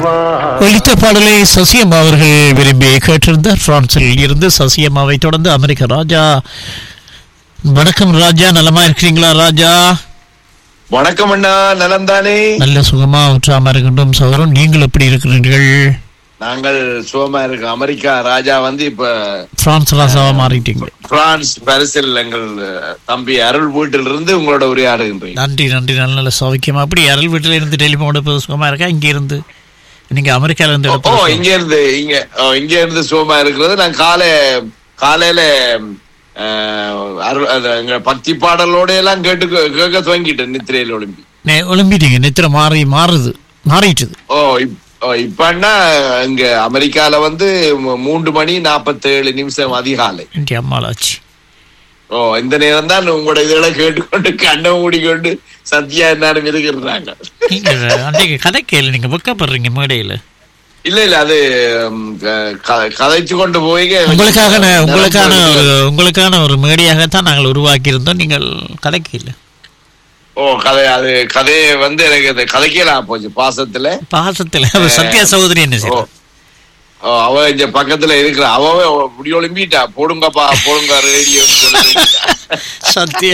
ஒலித்த பாடலை சசியம்மா அவர்கள் விரும்பி கேட்டிருந்தார் பிரான்சில் இருந்து சசியம்மாவை தொடர்ந்து அமெரிக்க ராஜா வணக்கம் ராஜா நலமா இருக்கிறீங்களா ராஜா வணக்கம் அண்ணா நலம் தானே நல்ல சுகமா உற்சாகமா இருக்கின்றோம் சகோதரன் நீங்கள் எப்படி இருக்கிறீர்கள் நாங்கள் சுகமா இருக்கோம் அமெரிக்கா ராஜா வந்து இப்ப பிரான்ஸ் ராஜாவா மாறிட்டீங்க பிரான்ஸ் பரிசில் எங்கள் அஹ், தம்பி அருள் வீட்டில் இருந்து உங்களோட உரையாடுகின்றேன் நன்றி நன்றி நல்ல நல்ல சௌக்கியமா அப்படி அருள் வீட்டில் இருந்து டெலிஃபோன் எடுப்பது சுகமா இருக்கா இங்க இருந்து நீங்க அமெரிக்கால இருந்து ஓ எடுப்பது இங்க இருந்து இங்க ஓ, இங்க இருந்து சுகமா இருக்கிறது நான் காலை காலையில அஹ், அருள் அது, எங்க பக்தி பாடலோட எல்லாம் கேட்டு கேட்க துவங்கிட்டேன் நித்திரையில் ஒளிம்பி நே- ஒலிம்பிட்டீங்க நித்திர மாறி மாறுது மாறிட்டுது ஓ இப்- ஓ, இப்பன்னா இங்க அமெரிக்கால வந்து மூ- மூன்று மணி நாற்பத்தேழு நிமிஷம் அதிகாலை இன்றைய அம்மாளாச்சு ஓ இந்த நேரம் தான் உங்களோட இதெல்லாம் கேட்டுக்கொண்டு கண்ணை மூடிக்கொண்டு சத்யா எல்லாரும் இருக்கிறாங்க நீங்க அன்றைக்கு கதை கேளு நீங்க வெக்கப்படுறீங்க மேடையில இல்ல இல்ல அது ம், க- க- கதைச்சு கொண்டு போய் உங்களுக்காக ந- உங்களுக்கான ஒரு உங்களுக்கான ஒரு மேடையாகத்தான் நாங்கள் உருவாக்கி இருந்தோம் நீங்கள் கதைக்கு இல்லை ஓ கதை அது கதையை வந்து எனக்கு அது கதைக்கலாம் போச்சு பாசத்துல பாசத்துல அவ சத்யா சகோதரி என்ன ஓ செய்யறா ஓ, அவ இங்க பக்கத்துல இருக்கிற அவ முடி ஒளிம்பிட்டா போடுங்கப்பா போடுங்க ரேடியோ சத்யா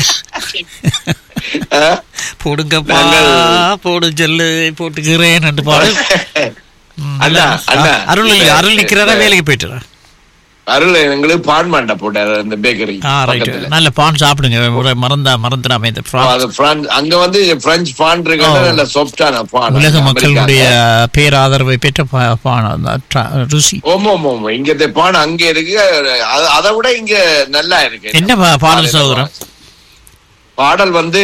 போடுங்கப்பா போடு ஜல்லு போட்டுக்கிறேன் ரெண்டு பாடு ம், அண்ணா, இல்ல. அண்ணா. அருள் இல்ல, அருள் நிக்கிறாரா வேலைக்கு போயிட்டு அருள் எங்களுக்கு பான் மாண்டா போட்டாரு அந்த பேக்கரி ஆ ரைட் பக்கத்துல நல்ல பான் சாப்பிடுங்க ஒரு மறந்தா மறந்துடாம இந்த ஓ, பிரான்ஸ் அது பிரான்ஸ் அங்க வந்து பிரெஞ்சு பான் இருக்கு ஓ. நல்ல சாஃப்டான பான் உலக மக்களுடைய அமெரிக்கால. பேராதரவை பெற்ற பா- பான் அந்த ட்ர- ருசி ஓமோ ஓமோ இங்க இந்த பான் அங்க இருக்கு அத- அதை விட இங்க நல்லா இருக்கு என்ன பா- பாடல் சகோதரன் பாடல் வந்து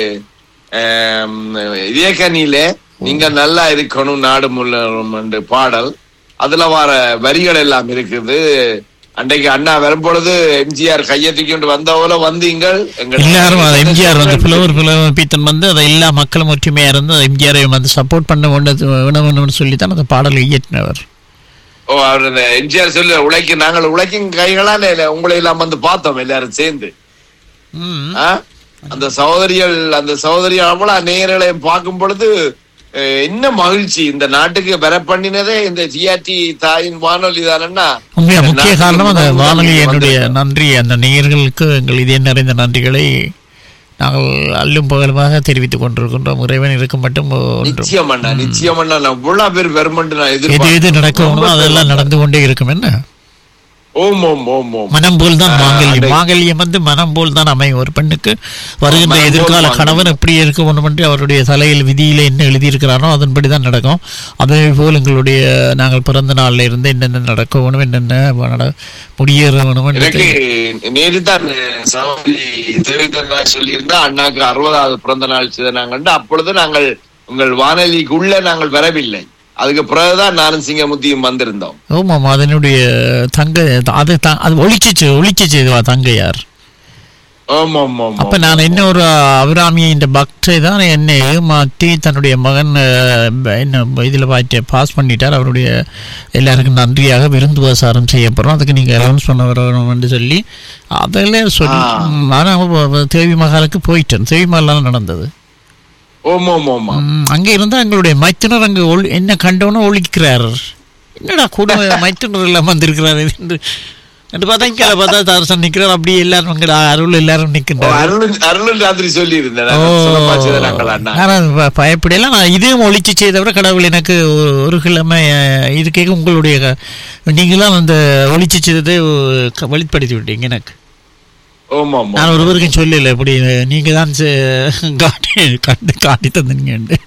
ஆம், இதயக்கனியில நீங்க நல்லா இருக்கணும் நாடு முன்னேறும் என்று பாடல் அதுல வர வரிகள் எல்லாம் இருக்குது அன்றைக்கு அண்ணா வரும்பொழுது எம்ஜிஆர் கையை தூக்கிட்டு வந்தவள வந்தீங்கள் எங்கள் எல்லாரும் அது எம்ஜிஆர் வந்து புலவர் புலவர் பீத்தன் வந்து அதை எல்லா மக்களும் ஒற்றுமையா இருந்து அதை எம்ஜிஆரை வந்து சப்போர்ட் பண்ண வேண்டது வேணும்னு சொல்லி தான் அந்த பாடலை இயற்றினவர் ஓ அவர் அந்த எம்ஜிஆர் சொல்லி உழைக்கும் நாங்கள் உழைக்கும் கைகளால இல்ல, உங்களை எல்லாம் வந்து பார்த்தோம் எல்லாரும் சேர்ந்து ம். ஆ? அந்த சகோதரிகள் அந்த சகோதரி அவளா நேரலை பார்க்கும் பொழுது அஹ், என்ன மகிழ்ச்சி இந்த நாட்டுக்கு பெற பண்ணினதே இந்த ஜிஆர்டி தாயின் வானொலி தானன்னா உண்மையா முக்கிய நாட்டுக்கு காரணம் அந்த முதல் வானொலி முதல் என்னுடைய வந்திருக்கோம். நன்றி அந்த நேயர்களுக்கு எங்கள் இதய நிறைந்த நன்றிகளை நாங்கள் அல்லும் பகலுமாக தெரிவித்துக் கொண்டிருக்கின்றோம் இறைவன் இருக்கும் மட்டும் ஒன்றும் நிச்சயம் அண்ணா நிச்சயம் அண்ணா நான் இவ்வளவு பேர் வருமென்று நான் எது எதிர்பார்க்கிறேன். எது நடக்கணுமோ ரொம்ப அதெல்லாம் நடந்து கொண்டே இருக்கும் என்ன ஓம் ஓம் ஓம் ஓம் மனம் போல் தான் ஆ, மாங்கல்யம் அதை- மாங்கல்யம் வந்து மனம் போல் தான் அமையும் ஒரு பெண்ணுக்கு வருகின்ற மனம் போல் எதிர்கால மாங்கல்யம். கணவன் எப்படி இருக்க வேண்டும் என்று அவருடைய தலையில் விதியில என்ன எழுதியிருக்கிறானோ அதன்படி தான் நடக்கும் அதே போல் எங்களுடைய நாங்கள் பிறந்த நாள்ல இருந்து என்னென்ன நடக்க வேணும் என்னென்ன நட- முடியேற வேணும் என்று எனக்கு நேரு தான் சகோதரி தேவிதா சொல்லியிருந்தா அண்ணாக்கு அறுபதாவது பிறந்த நாள் செய்தாங்கன்னு அப்பொழுது நாங்கள் உங்கள் வானொலிக்குள்ள நாங்கள் வரவில்லை அதுக்கு பிறகுதான் நானும் சிங்கமுத்தியும் வந்திருந்தோம் ஆமாம் அதனுடைய தங்க அது த- அது ஒழிச்சிச்சு ஒழிச்சிச்சு இதுவா தங்கையார் ஆமா ஆமா ஆமா அப்ப நான் என்ன ஒரு அபிராமியை இந்த பக்தை தான் என்னை ஏமாற்றி தன்னுடைய மகன் அஹ், ப- என்ன இதில் பார்த்து பாஸ் பண்ணிட்டார் அவருடைய எல்லாருக்கும் நன்றியாக விருந்து உபசாரம் செய்ய போகிறோம் அதுக்கு நீங்கள் அலௌன்ஸ் பண்ண வரணும்னு சொல்லி அதில் சொல்லி ஆ. ம், நான் தேவி மகாலுக்கு போயிட்டேன் தேவி மகாலாம் நடந்தது ஓம் ஓம் ஓமா ம், அங்கே இருந்தால் எங்களுடைய மைத்தினர் அங்கே ஒளி என்ன கண்டவனும் ஒழிக்கிறார் என்னடா குடும்ப மைத்தினர் எல்லாம் வந்திருக்கிறார் என்று என்று பார்த்தா இங்கே பார்த்தா தரசன் நிற்கிறார் அப்படியே எல்லாரும் அங்கே அருள் எல்லாரும் நிற்கின்றார் அருள் அருள் ராத்திரி சொல்லி இருந்தேன் ஓ நாங்கள் அண்ணா நான் ப- பயப்படையெல்லாம் நான் இதையும் ஒழிச்சு செய்தவரை கடவுள் எனக்கு ஒரு- ஒரு கிழமை அஹ், இது கேட்க உங்களுடைய க- நீங்களாம் அந்த ஒழிச்சு செய்ததை க- வெளிப்படுத்தி விட்டீங்க எனக்கு ஓமா ஆமா நான் ஒருவருக்கும் சொல்லல இப்படி நீங்க தான் செ- காட்டி கண்டு காட்டி தந்தீங்க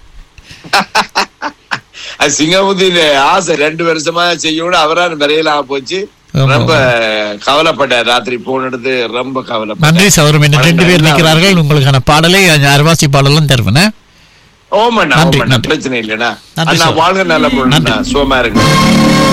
அது சிங்கமுத்தின் ஆசை ரெண்டு வருஷமா செய்யணும் அவரா வரையலாம் போச்சு ஆமா. ரொம்ப கவலைப்பட்டார் ராத்திரி போன் எடுத்து ரொம்ப கவலைப்பட்டார் நன்றி சௌரம் என்ன ரெண்டு பேர் நிற்கிறார்கள் உங்களுக்கான பாடலை அறுவாசி பாடலும் தருவேன் ஓமண்ணா நன்றி, ஓமண்ணா நன்றி. பிரச்சனை இல்லைண்ணா நன்றி அண்ணா சார். வாழ்க நல்ல பொண்ணு நன்றி. சுகமா இருக்கு